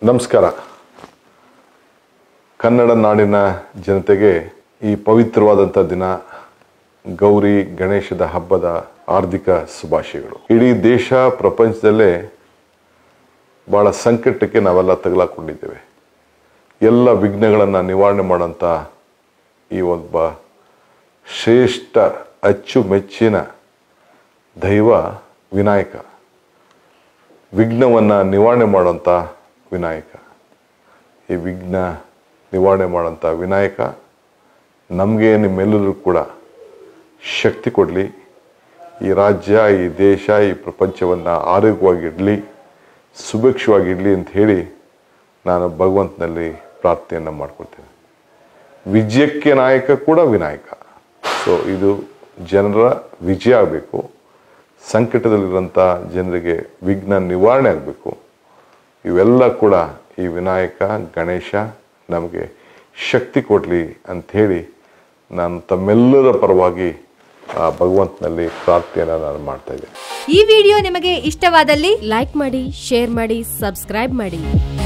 ನಮಸ್ಕಾರ ಕನ್ನಡ ನಾಡಿನ ಜನತೆಗೆ ಈ ಪವಿತ್ರವಾದಂಥ ದಿನ ಗೌರಿ ಗಣೇಶದ ಹಬ್ಬದ ಹಾರ್ದಿಕ ಶುಭಾಶಯಗಳು ಇಡೀ ದೇಶ ಪ್ರಪಂಚದಲ್ಲೇ ಭಾಳ ಸಂಕಟಕ್ಕೆ ನಾವೆಲ್ಲ ತಗಲಾಕೊಂಡಿದ್ದೇವೆ ಎಲ್ಲ ವಿಘ್ನಗಳನ್ನು ನಿವಾರಣೆ ಮಾಡೋಂಥ ಈ ಒಬ್ಬ ಶ್ರೇಷ್ಠ ಅಚ್ಚುಮೆಚ್ಚಿನ ದೈವ ವಿನಾಯಕ ವಿಘ್ನವನ್ನು ನಿವಾರಣೆ ಮಾಡೋಂಥ ವಿನಾಯಕ ಈ ವಿಘ್ನ ನಿವಾರಣೆ ಮಾಡೋಂಥ ವಿನಾಯಕ ನಮಗೆ ನಿಮ್ಮೆಲ್ಲರಿಗೂ ಕೂಡ ಶಕ್ತಿ ಕೊಡಲಿ ಈ ರಾಜ್ಯ ಈ ದೇಶ ಈ ಪ್ರಪಂಚವನ್ನು ಆರೋಗ್ಯವಾಗಿಡಲಿ ಸುಭಿಕ್ಷವಾಗಿಡಲಿ ಅಂತ ಹೇಳಿ ನಾನು ಭಗವಂತನಲ್ಲಿ ಪ್ರಾರ್ಥನೆಯನ್ನು ಮಾಡ್ಕೊಳ್ತೇನೆ ವಿಜಯಕ್ಕೆ ನಾಯಕ ಕೂಡ ವಿನಾಯಕ ಸೊ ಇದು ಜನರ ವಿಜಯ ಆಗಬೇಕು ಸಂಕಟದಲ್ಲಿರೋಂಥ ಜನರಿಗೆ ವಿಘ್ನ ನಿವಾರಣೆ ಆಗಬೇಕು ಇವೆಲ್ಲ ಕೂಡ ಈ ವಿನಾಯಕ ಗಣೇಶ ನಮಗೆ ಶಕ್ತಿ ಕೊಡಲಿ ಅಂಥೇಳಿ ನಾನು ತಮ್ಮೆಲ್ಲರ ಪರವಾಗಿ ಆ ಭಗವಂತನಲ್ಲಿ ಪ್ರಾರ್ಥನೆಯನ್ನು ನಾನು ಮಾಡ್ತಾ ಇದ್ದೇನೆ ಈ ವಿಡಿಯೋ ನಿಮಗೆ ಇಷ್ಟವಾದಲ್ಲಿ ಲೈಕ್ ಮಾಡಿ ಶೇರ್ ಮಾಡಿ ಸಬ್ಸ್ಕ್ರೈಬ್ ಮಾಡಿ